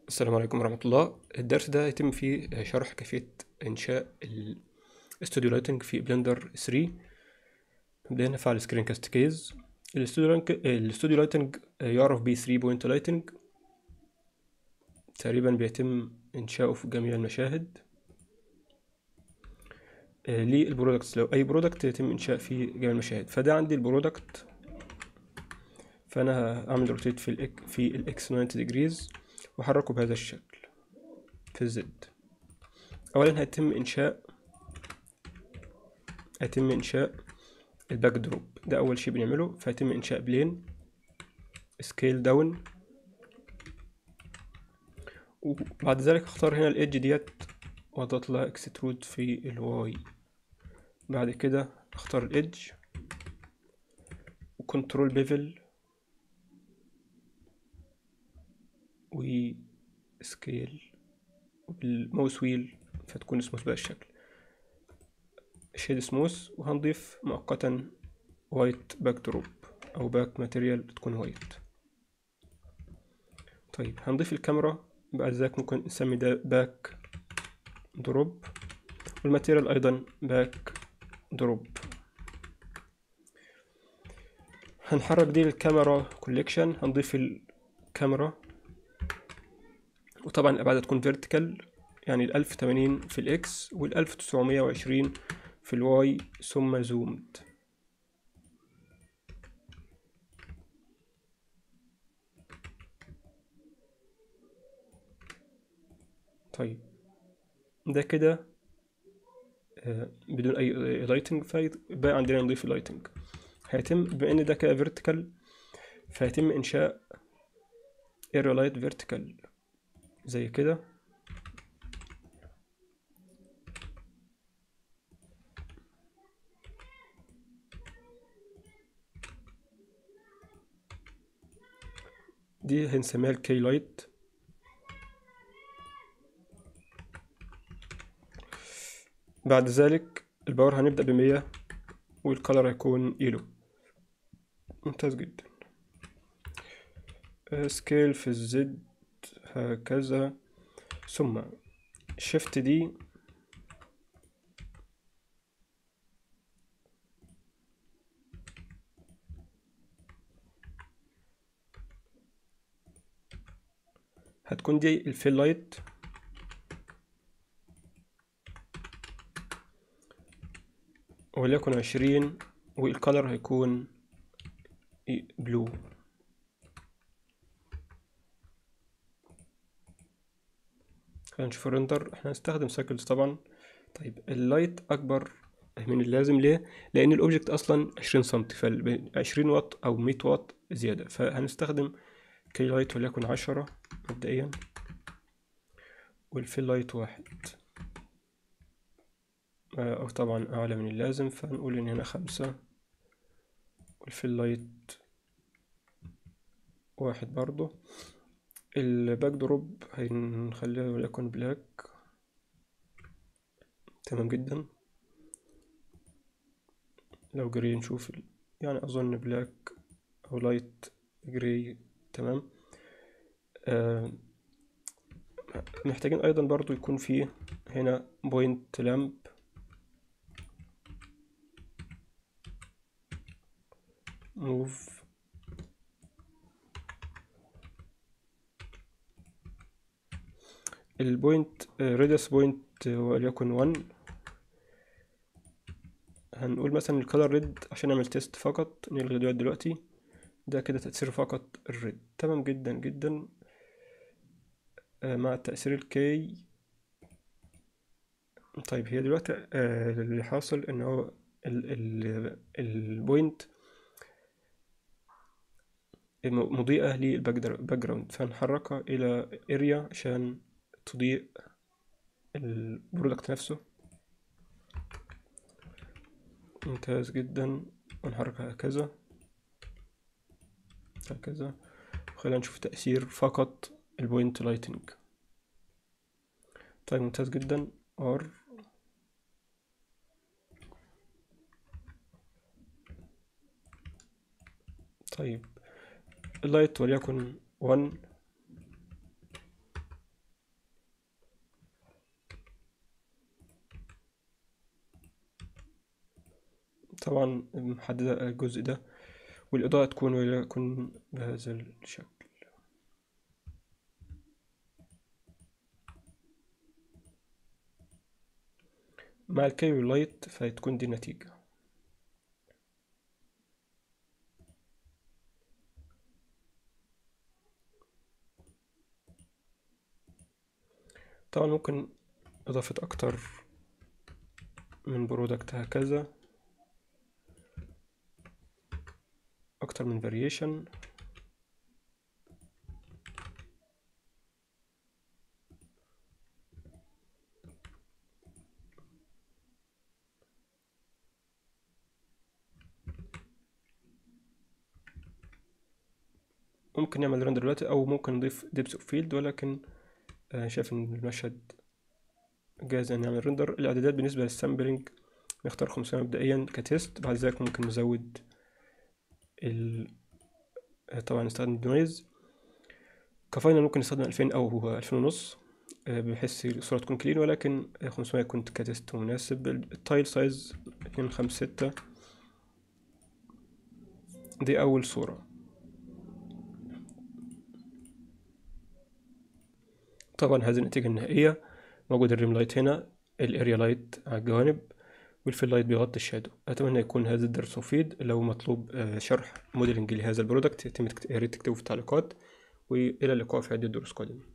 السلام عليكم ورحمة الله الدرس ده هيتم فيه شرح كيفية إنشاء الاستوديو لايتنج في بلندر 3 بدأنا نفعل سكرين كاست كيز الاستوديو لايتنج يعرف ب 3 بوينت لايتنج تقريبا بيتم إنشاؤه في جميع المشاهد للبرودكتس لو أي برودكت يتم إنشاء في جميع المشاهد فده عندي البرودكت فأنا هعمل روتيت في الإك في الإكس 90 ديجريز وحركه بهذا الشكل في الزد اولا هيتم انشاء هيتم انشاء الباك دروب ده اول شيء بنعمله فهيتم انشاء بلين سكيل داون وبعد ذلك اختار هنا الايدج ديت واضغط لها اكسترود في الواي بعد كده اختار الايدج وكنترول بيفل وسكيل بالماوس ويل فتكون سموث بهذا الشكل شيد سموث وهنضيف مؤقتا وايت باك دروب او باك ماتيريال تكون وايت طيب هنضيف الكاميرا بعد ذلك ممكن نسمي ده باك دروب والماتيريال ايضا باك دروب هنحرك دي الكاميرا كوليكشن هنضيف الكاميرا وطبعا الأبعاد هتكون فيرتيكال يعني الألف تمانين في الإكس والألف تسعمية وعشرين في الواي ثم زومد طيب ده كده آه بدون أي لايتنج فيبقى عندنا نضيف لايتنج هيتم بما إن ده كده فيرتيكال فهيتم إنشاء area light vertical زي كده دي هنسميها الكي لايت بعد ذلك الباور هنبدأ بمية والكالر هيكون يلو ممتاز جدا سكيل في الزد هكذا ثم شيفت دي هتكون دي الفيل لايت وليكن عشرين والكالر هيكون بلو خلينا نشوف الرندر احنا هنستخدم سايكلز طبعا طيب اللايت اكبر من اللازم ليه لان الاوبجكت اصلا عشرين سنتي فعشرين واط او مية واط زيادة فهنستخدم كي لايت وليكن عشرة مبدئيا والفيل لايت واحد او طبعا اعلى من اللازم فهنقول ان هنا خمسة والفيل لايت واحد برضو الباك دروب هنخليها وليكن بلاك تمام جدا لو جري نشوف يعني اظن بلاك او لايت جري تمام آه محتاجين ايضا برضو يكون فيه هنا بوينت لامب موف البوينت ريدس بوينت وليكن 1 هنقول مثلا الكالر ريد عشان نعمل تيست فقط نلغي دوت دلوقتي ده كده تأثير فقط الريد تمام جدا جدا مع تأثير الكي طيب هي دلوقتي اللي حاصل ان هو البوينت مضيئة للباك جراوند فهنحركها إلى اريا عشان تضيء البرودكت نفسه ممتاز جدا ونحركها هكذا هكذا خلينا نشوف تأثير فقط البوينت لايتنج طيب ممتاز جدا ار طيب اللايت وليكن 1 طبعا محددة الجزء ده والإضاءة تكون وليكن بهذا الشكل مع الكيو لايت فهتكون دي النتيجة طبعا ممكن إضافة أكتر من برودكت هكذا أكتر من variation ممكن نعمل رندر دلوقتي أو ممكن نضيف ديبس اوف فيلد ولكن آه، شايف إن المشهد جاهز إن نعمل رندر الإعدادات بالنسبة للسامبلينج نختار 500 مبدئيا كتيست بعد ذلك ممكن نزود ال آه، طبعا نستخدم النويز كفاينل ممكن نستخدم 2000 أو 2000 ونص آه، بحيث الصورة تكون كلين ولكن 500 يكون كتيست مناسب التايل سايز 256 دي أول صورة طبعا هذه النتيجة النهائية موجود الريم لايت هنا الاريا لايت على الجوانب والفيل لايت بيغطي الشادو أتمنى يكون هذا الدرس مفيد لو مطلوب آه، شرح موديلنج لهذا البرودكت يتم يا ريت تكتبوا في التعليقات وإلى اللقاء في عدة دروس قادمة